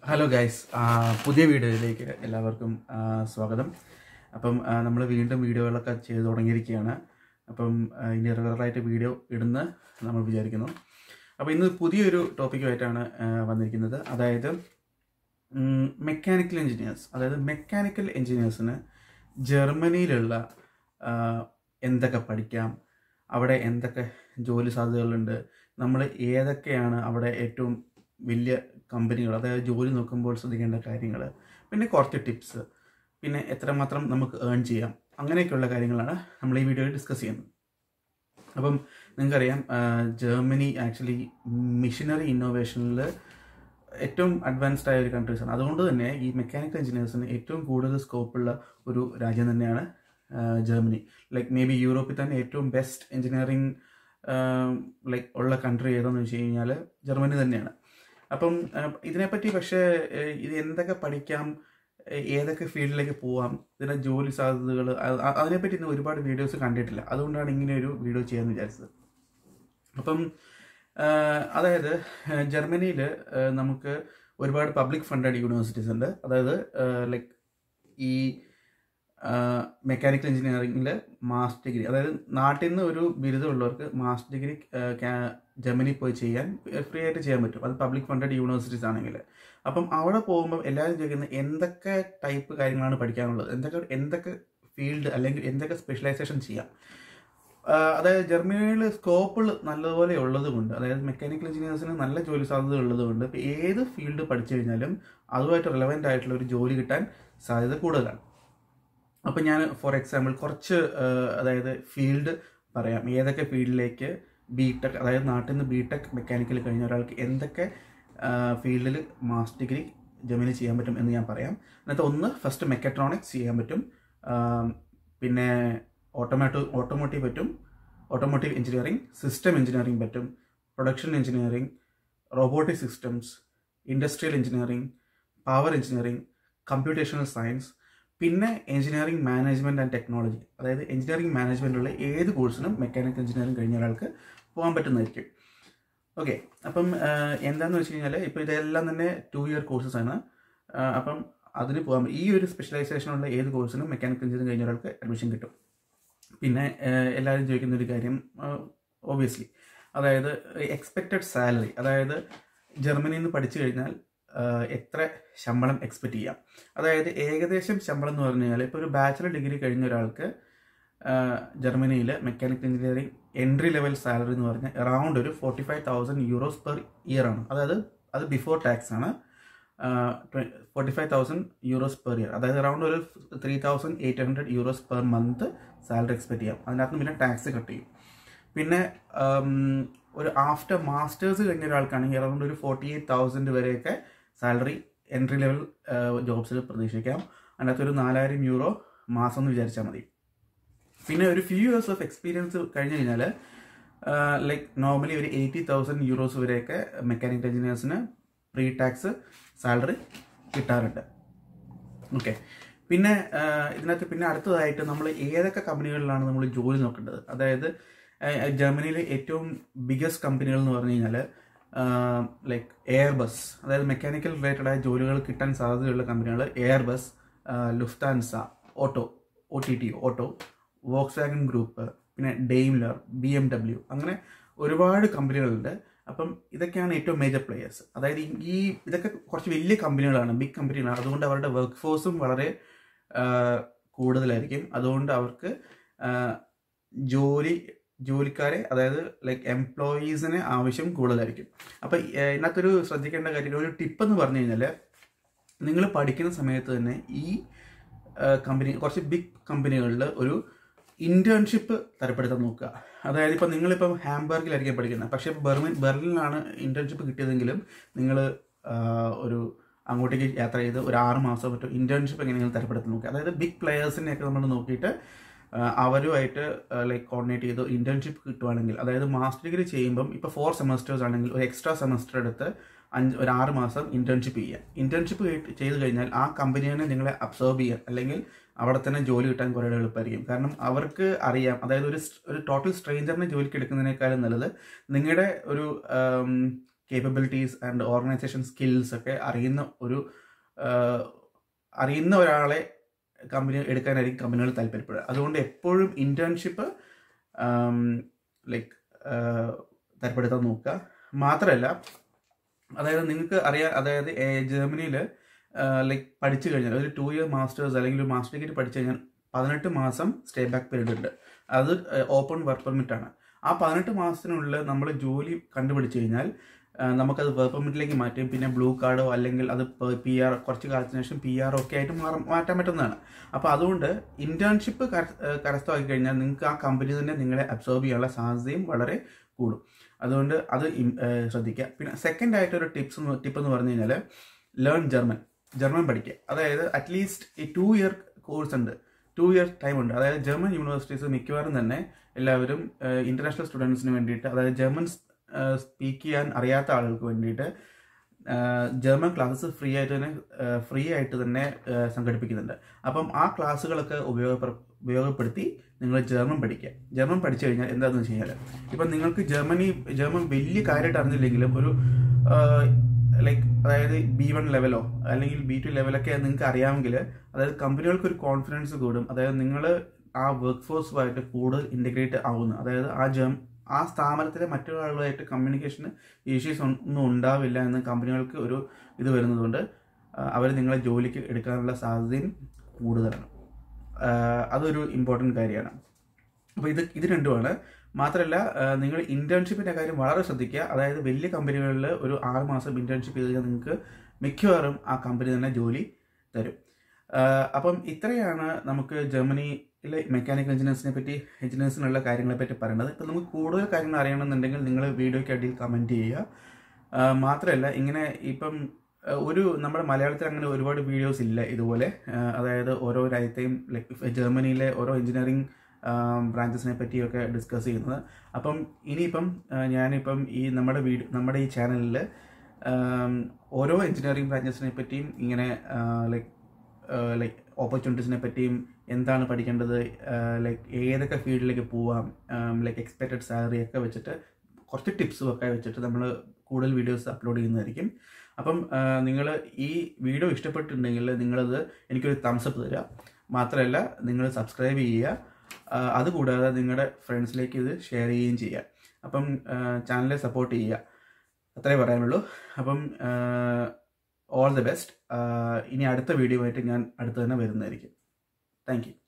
hello guys പുതിയ വീഡിയോയിലേക്ക് എല്ലാവർക്കും ആ, സ്വാഗതം അപ്പം നമ്മൾ വീണ്ടും വീഡിയോകളൊക്കെ ചെയ്തു തുടങ്ങിയിരിക്കുകയാണ് അപ്പം ആ, ഇനി റെഗുലറായിട്ട് വീഡിയോ ഇടുന്ന് നമ്മൾ വിചാരിക്കുന്നു അപ്പോൾ ഇന്ന് പുതിയൊരു ടോപ്പിക്കുമായിട്ടാണ് ആ, വന്നിരിക്കുന്നത് അതായത് മെക്കാനിക്കൽ എഞ്ചിനീയേഴ്സ് അതായത് മെക്കാനിക്കൽ എഞ്ചിനീയേഴ്സിന് ജർമ്മനിയിലുള്ള ആ, എന്തൊക്കെ പഠിക്കാം അവിടെ എന്തൊക്കെ ജോലി സാധ്യതകളുണ്ട് നമ്മൾ ഏതൊക്കെയാണ് അവിടെ ഏറ്റവും വലിയ കമ്പനികൾ അതായത് ജോലി നോക്കുമ്പോൾ ശ്രദ്ധിക്കേണ്ട കാര്യങ്ങൾ പിന്നെ കുറച്ച് ടിപ്സ് പിന്നെ എത്രമാത്രം നമുക്ക് ഏൺ ചെയ്യാം അങ്ങനെയൊക്കെയുള്ള കാര്യങ്ങളാണ് നമ്മൾ ഈ വീഡിയോയിൽ ഡിസ്കസ് ചെയ്യുന്നത് അപ്പം നിങ്ങൾക്കറിയാം ആ, ജർമ്മനി ആക്ച്വലി മിഷനറി ഇന്നോവേഷനിൽ ഏറ്റവും അഡ്വാൻസ്ഡ് ആയ ഒരു കൺട്രീസാണ് അതുകൊണ്ട് തന്നെ ഈ മെക്കാനിക്കൽ എഞ്ചിനീയേഴ്സിന് ഏറ്റവും കൂടുതൽ സ്കോപ്പുള്ള ഒരു രാജ്യം തന്നെയാണ് ആ, ജർമ്മനി ലൈക്ക് മേ ബി യൂറോപ്പിൽ തന്നെ ഏറ്റവും ബെസ്റ്റ് എഞ്ചിനീയറിംഗ് ലൈക്ക് ഉള്ള കൺട്രി ഏതെന്ന് വെച്ച് കഴിഞ്ഞാൽ ജർമ്മനി തന്നെയാണ് അപ്പം ആ, ഇതിനെപ്പറ്റി പക്ഷേ ഏ, ഇത് എന്തൊക്കെ പഠിക്കാം ഏ, ഏതൊക്കെ ഫീൽഡിലേക്ക് പോവാം ഇതിൻ്റെ ജോലി സാധ്യതകൾ അതിനെപ്പറ്റി ഇന്ന് ഒരുപാട് വീഡിയോസ് കണ്ടിട്ടില്ല അതുകൊണ്ടാണ് ഇങ്ങനെ ഒരു വീഡിയോ ചെയ്യാമെന്ന് വിചാരിച്ചത് അപ്പം ആ, അതായത് ജർമ്മനിയിൽ നമുക്ക് ഒരുപാട് പബ്ലിക് ഫണ്ടഡ് യൂണിവേഴ്സിറ്റീസ് ഉണ്ട് അതായത് ലൈക്ക് ഈ മെക്കാനിക്കൽ എഞ്ചിനീയറിംഗിൽ മാസ്റ്റർ ഡിഗ്രി അതായത് നാട്ടിൽ നിന്ന് ഒരു ബിരുദമുള്ളവർക്ക് മാസ്റ്റർ ഡിഗ്രി ജർമ്മനി പോയി ചെയ്യാൻ ഫ്രീ ആയിട്ട് ചെയ്യാൻ പറ്റും അത് പബ്ലിക് ഫണ്ടഡ് യൂണിവേഴ്സിറ്റീസ് ആണെങ്കിൽ അപ്പം അവിടെ പോകുമ്പോൾ എല്ലാവരും ചോദിക്കുന്നത് എന്തൊക്കെ ടൈപ്പ് കാര്യങ്ങളാണ് പഠിക്കാനുള്ളത് എന്തൊക്കെ എന്തൊക്കെ ഫീൽഡ് അല്ലെങ്കിൽ എന്തൊക്കെ സ്പെഷ്യലൈസേഷൻ ചെയ്യാം ആ, അതായത് ജർമ്മനിയിൽ സ്കോപ്പ് നല്ലതുപോലെ ഉള്ളത് കൊണ്ട് അതായത് മെക്കാനിക്കൽ എഞ്ചിനീയേഴ്സിന് നല്ല ജോലി സാധ്യത ഉള്ളത് കൊണ്ട് ഇപ്പോൾ ഏത് ഫീൽഡ് പഠിച്ചു കഴിഞ്ഞാലും അതുമായിട്ട് റിലവൻ്റ് ആയിട്ടുള്ള ഒരു ജോലി കിട്ടാൻ സാധ്യത കൂടുതലാണ് അപ്പം ഞാൻ ഫോർ എക്സാമ്പിൾ കുറച്ച് ആ, അതായത് ഫീൽഡ് പറയാം ഏതൊക്കെ ഫീൽഡിലേക്ക് ബി ടെക് അതായത് നാട്ടിൽ നിന്ന് ബി ടെക് മെക്കാനിക്കൽ കഴിഞ്ഞ ഒരാൾക്ക് എന്തൊക്കെ ഫീൽഡിൽ മാസ്റ്റർ ഡിഗ്രി ജർമ്മനി ചെയ്യാൻ പറ്റും എന്ന് ഞാൻ പറയാം എന്നിട്ട് ഒന്ന് ഫസ്റ്റ് മെക്കട്രോണിക്സ് ചെയ്യാൻ പറ്റും ആ, പിന്നെ ഓട്ടോമാറ്റോ ഓട്ടോമോട്ടീവ് പറ്റും ഓട്ടോമോട്ടീവ് എഞ്ചിനീയറിംഗ് സിസ്റ്റം എഞ്ചിനീയറിംഗ് പറ്റും production engineering robotic systems industrial engineering power engineering computational science പിന്നെ എഞ്ചിനീയറിംഗ് മാനേജ്മെൻറ്റ് ആൻഡ് ടെക്നോളജി അതായത് എഞ്ചിനീയറിംഗ് മാനേജ്മെൻറ്റുള്ള ഏത് കോഴ്സിനും മെക്കാനിക്കൽ എഞ്ചിനീയറിംഗ് കഴിഞ്ഞ ഒരാൾക്ക് പോകാൻ പറ്റുന്നതായിരിക്കും ഓക്കെ അപ്പം ആഹ്, എന്താന്ന് വെച്ച് കഴിഞ്ഞാൽ ഇപ്പോൾ ഇതെല്ലാം തന്നെ ടു ഇയർ കോഴ്സസ് ആണ് ആഹ്, അപ്പം അതിന് പോകാൻ ഈ ഒരു സ്പെഷ്യലൈസേഷനുള്ള ഏത് കോഴ്സിനും മെക്കാനിക്കൽ എഞ്ചിനീയറിംഗ് കഴിഞ്ഞ ഒരാൾക്ക് അഡ്മിഷൻ കിട്ടും പിന്നെ ആഹ്, എല്ലാവരും ചോദിക്കുന്ന ഒരു കാര്യം ഓബിയസ്ലി അതായത് എക്സ്പെക്റ്റഡ് സാലറി അതായത് ജർമ്മനിയിൽ നിന്ന് പഠിച്ചു കഴിഞ്ഞാൽ ആഹ്, എത്ര ശമ്പളം എക്സ്പെക്റ്റ് ചെയ്യാം അതായത് ഏകദേശം ശമ്പളം എന്ന് പറഞ്ഞു കഴിഞ്ഞാൽ ഇപ്പോൾ ഒരു ബാച്ചിലർ ഡിഗ്രി കഴിഞ്ഞ ഒരാൾക്ക് ജർമ്മനിയിൽ mechanical engineering entry level salary എന്ന് പറഞ്ഞാൽ അറൗണ്ട് ഒരു forty five thousand euros per year ആണ് അതായത് അത് ബിഫോർ ടാക്സ് ആണ് forty five thousand euros per year അതായത് അറൗണ്ട് ഒരു three thousand eight hundred euros per month salary expect ചെയ്യാം അതിനകത്ത് പിന്നെ ടാക്സ് കട്ട് ചെയ്യും പിന്നെ ഉം, ഒരു ആഫ്റ്റർ മാസ്റ്റേഴ്സ് കഴിഞ്ഞ ഒരാൾക്കാണെങ്കിൽ അറൗണ്ട് ഒരു ഫോർട്ടി എയ്റ്റ് തൗസൻഡ് വരെയൊക്കെ സാലറി എൻട്രി ലെവൽ ജോബ്സിൽ പ്രതീക്ഷിക്കാം അതിനകത്ത് ഒരു നാലായിരം യൂറോ മാസം എന്ന് വിചാരിച്ചാൽ മതി പിന്നെ ഒരു ഫ്യൂ ഇയേഴ്സ് ഓഫ് എക്സ്പീരിയൻസ് കഴിഞ്ഞ് കഴിഞ്ഞാൽ ലൈക്ക് നോർമലി ഒരു എയ്റ്റി തൗസൻഡ് യൂറോസ് വരെയൊക്കെ മെക്കാനിക്കൽ എഞ്ചിനീയേഴ്സിന് പ്രീ ടാക്സ് സാലറി കിട്ടാറുണ്ട് ഓക്കെ പിന്നെ ആ, ഇതിനകത്ത് പിന്നെ അടുത്തതായിട്ട് നമ്മൾ ഏതൊക്കെ കമ്പനികളിലാണ് നമ്മൾ ജോലി നോക്കേണ്ടത് അതായത് ജർമ്മനിയിലെ ഏറ്റവും ബിഗസ്റ്റ് കമ്പനികൾ എന്ന് പറഞ്ഞു കഴിഞ്ഞാൽ ലൈക്ക് എയർ ബസ് അതായത് മെക്കാനിക്കൽ റിലേറ്റഡ് ആയ ജോലികൾ കിട്ടാൻ സാധ്യതയുള്ള കമ്പനികൾ Airbus Lufthansa Otto O T T Otto Volkswagen group പിന്നെ ഡെയിംലർ ബി എം ഡബ്ല്യു അങ്ങനെ ഒരുപാട് കമ്പനികളുണ്ട് അപ്പം ഇതൊക്കെയാണ് ഏറ്റവും മേജർ പ്ലേയേഴ്സ് അതായത് ഈ- ഈ ഇതൊക്കെ കുറച്ച് വലിയ കമ്പനികളാണ് ബിഗ് കമ്പനികളാണ് അതുകൊണ്ട് അവരുടെ വർക്ക് ഫോഴ്സും വളരെ ആ, കൂടുതലായിരിക്കും അതുകൊണ്ട് അവർക്ക് ആ, ജോലി ജോലിക്കാരെ അതായത് ലൈക്ക് എംപ്ലോയീസിന് ആവശ്യം കൂടുതലായിരിക്കും അപ്പം ഇതിനകത്തൊരു ശ്രദ്ധിക്കേണ്ട കാര്യം ഒരു ടിപ്പ് എന്ന് പറഞ്ഞു കഴിഞ്ഞാൽ നിങ്ങൾ പഠിക്കുന്ന സമയത്ത് തന്നെ ഈ കമ്പനി കുറച്ച് ബിഗ് കമ്പനികളിൽ ഒരു ഇന്റേൺഷിപ്പ് തരപ്പെടുത്താൻ നോക്കുക അതായത് ഇപ്പം നിങ്ങളിപ്പം ഹാംബർഗിലായിരിക്കും പഠിക്കുന്നത് പക്ഷേ ബെർമിൻ ബെർലിനിലാണ് ഇന്റേൺഷിപ്പ് കിട്ടിയതെങ്കിലും നിങ്ങൾ ഒരു അങ്ങോട്ടേക്ക് യാത്ര ചെയ്ത് ഒരു ആറ് മാസം മറ്റോ ഇന്റേൺഷിപ്പ് എങ്ങനെയാണ് തരപ്പെടുത്താൻ നോക്കുക അതായത് ബിഗ് പ്ലെയേഴ്സിനെയൊക്കെ നമ്മൾ നോക്കിയിട്ട് ആ, അവരുമായിട്ട് ലൈക്ക് കോർഡിനേറ്റ് ചെയ്ത് ഇന്റേൺഷിപ്പ് കിട്ടുവാണെങ്കിൽ അതായത് മാസ്റ്റർ ഡിഗ്രി ചെയ്യുമ്പം ഇപ്പോൾ ഫോർ സെമസ്റ്റേഴ്സ് ആണെങ്കിൽ ഒരു എക്സ്ട്രാ സെമസ്റ്റർ എടുത്ത് അഞ്ച് ഒരു ആറ് മാസം ഇന്റേൺഷിപ്പ് ചെയ്യുക ഇന്റേൺഷിപ്പ് ചെയ്ത് കഴിഞ്ഞാൽ ആ കമ്പനിയെ നിങ്ങളെ അബ്സോർബ് ചെയ്യുക അല്ലെങ്കിൽ അവിടെ തന്നെ ജോലി കിട്ടാൻ കുറേ എളുപ്പമായിരിക്കും കാരണം അവർക്ക് അറിയാം അതായത് ഒരു സ്- ഒരു ടോട്ടൽ സ്ട്രേഞ്ചറിനെ ജോലിക്ക് എടുക്കുന്നതിനേക്കാളും നല്ലത് നിങ്ങളുടെ ഒരു കേപ്പബിലിറ്റീസ് ആൻഡ് ഓർഗനൈസേഷൻ സ്കിൽസ് ഒക്കെ അറിയുന്ന ഒരു ആഹ്, അറിയുന്ന ഒരാളെ കമ്പനി എടുക്കാനായിരിക്കും കമ്പനികൾ താല്പര്യപ്പെടുക അതുകൊണ്ട് എപ്പോഴും ഇന്റേൺഷിപ്പ് ലൈക്ക് താല്പര്യപ്പെടുത്താൻ നോക്കുക മാത്രമല്ല അതായത് നിങ്ങൾക്ക് അറിയാം അതായത് ജർമ്മനിയിൽ ലൈക്ക് പഠിച്ചു കഴിഞ്ഞാൽ ഒരു ടു ഇയർ മാസ്റ്റേഴ്സ് അല്ലെങ്കിൽ ഒരു മാസ്റ്റർ ഡിഗ്രി പഠിച്ചു കഴിഞ്ഞാൽ പതിനെട്ട് മാസം സ്റ്റേ ബാക്ക് പീരീഡ് ഉണ്ട് അത് ഓപ്പൺ വർക്ക് പെർമിറ്റ് ആണ് ആ പതിനെട്ട് മാസത്തിനുള്ളിൽ നമ്മൾ ജോലി കണ്ടുപിടിച്ച് കഴിഞ്ഞാൽ ആ, നമുക്കത് വർക്ക് പെർമിറ്റിലേക്ക് മാറ്റും പിന്നെ ബ്ലൂ കാർഡോ അല്ലെങ്കിൽ അത് പി ആർ കുറച്ച് കാലത്തിന് ശേഷം പി ആർ ഒക്കെ ആയിട്ട് മാറാൻ മാറ്റാൻ പറ്റുന്നതാണ് അപ്പോൾ അതുകൊണ്ട് ഇന്റേൺഷിപ്പ് കരസ്ഥമാക്കി കഴിഞ്ഞാൽ നിങ്ങൾക്ക് ആ കമ്പനി തന്നെ നിങ്ങളെ അബ്സോർബ് ചെയ്യാനുള്ള സാധ്യതയും വളരെ കൂടും അതുകൊണ്ട് അത് ഇം- ഏഹ് ശ്രദ്ധിക്കുക പിന്നെ സെക്കൻഡ് ആയിട്ട് ഒരു ടിപ്സ് ടിപ്പ് എന്ന് പറഞ്ഞു കഴിഞ്ഞാൽ ലേൺ ജർമ്മൻ ജർമ്മൻ പഠിക്കുക അതായത് അറ്റ്ലീസ്റ്റ് ഈ ടു ഇയർ കോഴ്സ് ഉണ്ട് ടു ഇയർ ടൈം ഉണ്ട് അതായത് ജർമ്മൻ യൂണിവേഴ്സിറ്റീസ് മിക്കവാറും തന്നെ എല്ലാവരും ഇന്റർനാഷണൽ സ്റ്റുഡൻസിന് വേണ്ടിയിട്ട് അതായത് ജർമ്മൻ സ്പീക്ക് ചെയ്യാൻ അറിയാത്ത ആളുകൾക്ക് വേണ്ടിയിട്ട് ആഹ് ജർമ്മൻ ക്ലാസ്സസ് ഫ്രീ ആയിട്ട് തന്നെ ഫ്രീ ആയിട്ട് തന്നെ ആഹ് സംഘടിപ്പിക്കുന്നുണ്ട് അപ്പം ആ ക്ലാസ്സുകളൊക്കെ ഉപയോഗപ്ര ഉപയോഗപ്പെടുത്തി നിങ്ങൾ ജർമ്മൻ പഠിക്കുക ജർമ്മൻ പഠിച്ചു കഴിഞ്ഞാൽ എന്താണെന്ന് വെച്ച് കഴിഞ്ഞാൽ ഇപ്പം നിങ്ങൾക്ക് ജർമ്മനി ജർമ്മൻ വലിയ കാര്യമായിട്ട് അറിഞ്ഞില്ലെങ്കിലും ഒരു ലൈക്ക് അതായത് ബി വൺ ലെവലോ അല്ലെങ്കിൽ ബി ടു ലെവലൊക്കെ നിങ്ങൾക്ക് അറിയാമെങ്കിൽ അതായത് കമ്പനികൾക്ക് ഒരു കോൺഫിഡൻസ് കൂടും അതായത് നിങ്ങൾ ആ വർക്ക് ഫോഴ്സുമായിട്ട് കൂടുതൽ ഇൻറ്റഗ്രേറ്റ് ആവുന്നു അതായത് ആ ജം ആ സ്ഥാപനത്തിലെ മറ്റുള്ള ആളുകളായിട്ട് കമ്മ്യൂണിക്കേഷന് ഇഷ്യൂസ് ഒന്നും ഉണ്ടാവില്ല എന്ന് കമ്പനികൾക്ക് ഒരു ഇത് വരുന്നതുകൊണ്ട് അവർ നിങ്ങളെ ജോലിക്ക് എടുക്കാനുള്ള സാധ്യതയും കൂടുതലാണ് ആ, അതൊരു ഇമ്പോർട്ടൻറ്റ് കാര്യമാണ് അപ്പോൾ ഇത് ഇത് രണ്ടുമാണ് മാത്രമല്ല ആ, നിങ്ങൾ ഇന്റേൺഷിപ്പിന്റെ കാര്യം വളരെ ശ്രദ്ധിക്കുക അതായത് വലിയ കമ്പനികളിൽ ഒരു ആറ് മാസം ഇന്റേൺഷിപ്പ് ചെയ്ത് കഴിഞ്ഞാൽ നിങ്ങൾക്ക് മിക്കവാറും ആ കമ്പനി തന്നെ ജോലി തരും ആ, അപ്പം ഇത്രയാണ് നമുക്ക് ജർമ്മനിയിലെ മെക്കാനിക്കൽ എഞ്ചിനീയേഴ്സിനെ പറ്റി എഞ്ചിനീയേഴ്സിനുള്ള കാര്യങ്ങളെ പറ്റി പറയുന്നത് ഇപ്പം നമുക്ക് കൂടുതൽ കാര്യങ്ങൾ അറിയണമെന്നുണ്ടെങ്കിൽ നിങ്ങൾ വീഡിയോയ്ക്ക് അടിയിൽ കമൻറ്റ് ചെയ്യുക ആ, മാത്രമല്ല ഇങ്ങനെ ഇപ്പം ആ, ഒരു നമ്മുടെ മലയാളത്തിൽ അങ്ങനെ ഒരുപാട് വീഡിയോസ് ഇല്ല ഇതുപോലെ ആ, അതായത് ഓരോ രാജ്യത്തെയും ലൈക്ക് ജർമ്മനിയിലെ ഓരോ എഞ്ചിനീയറിംഗ് ബ്രാഞ്ചസിനെ പറ്റിയൊക്കെ ഡിസ്കസ് ചെയ്യുന്നത് അപ്പം ഇനിയിപ്പം ആ, ഞാനിപ്പം ഈ നമ്മുടെ വീഡിയോ നമ്മുടെ ഈ ചാനലിൽ ഓരോ എഞ്ചിനീയറിംഗ് ബ്രാഞ്ചസിനെ പറ്റിയും ഇങ്ങനെ ലൈക്ക് ലൈക്ക് ഓപ്പർച്യൂണിറ്റീസിനെ പറ്റിയും എന്താണ് പഠിക്കേണ്ടത് ലൈക്ക് ഏതൊക്കെ ഫീൽഡിലേക്ക് പോവാം ലൈക്ക് എക്സ്പെക്റ്റഡ് സാലറി ഒക്കെ വെച്ചിട്ട് കുറച്ച് ടിപ്സും ഒക്കെ വെച്ചിട്ട് നമ്മൾ കൂടുതൽ വീഡിയോസ് അപ്ലോഡ് ചെയ്യുന്നതായിരിക്കും അപ്പം നിങ്ങൾ ഈ വീഡിയോ ഇഷ്ടപ്പെട്ടിട്ടുണ്ടെങ്കിൽ നിങ്ങളത് എനിക്കൊരു തംസപ്പ് തരിക മാത്രമല്ല നിങ്ങൾ സബ്സ്ക്രൈബ് ചെയ്യുക ആ, അതുകൂടാതെ നിങ്ങളുടെ ഫ്രണ്ട്സിലേക്ക് ഇത് ഷെയർ ചെയ്യുകയും ചെയ്യുക അപ്പം ചാനലിനെ സപ്പോർട്ട് ചെയ്യുക അത്രേ പറയാനുള്ളൂ അപ്പം ഓൾ ദി ബെസ്റ്റ് ഇനി അടുത്ത വീഡിയോ ആയിട്ട് ഞാൻ അടുത്ത് തന്നെ വരുന്നതായിരിക്കും താങ്ക് യു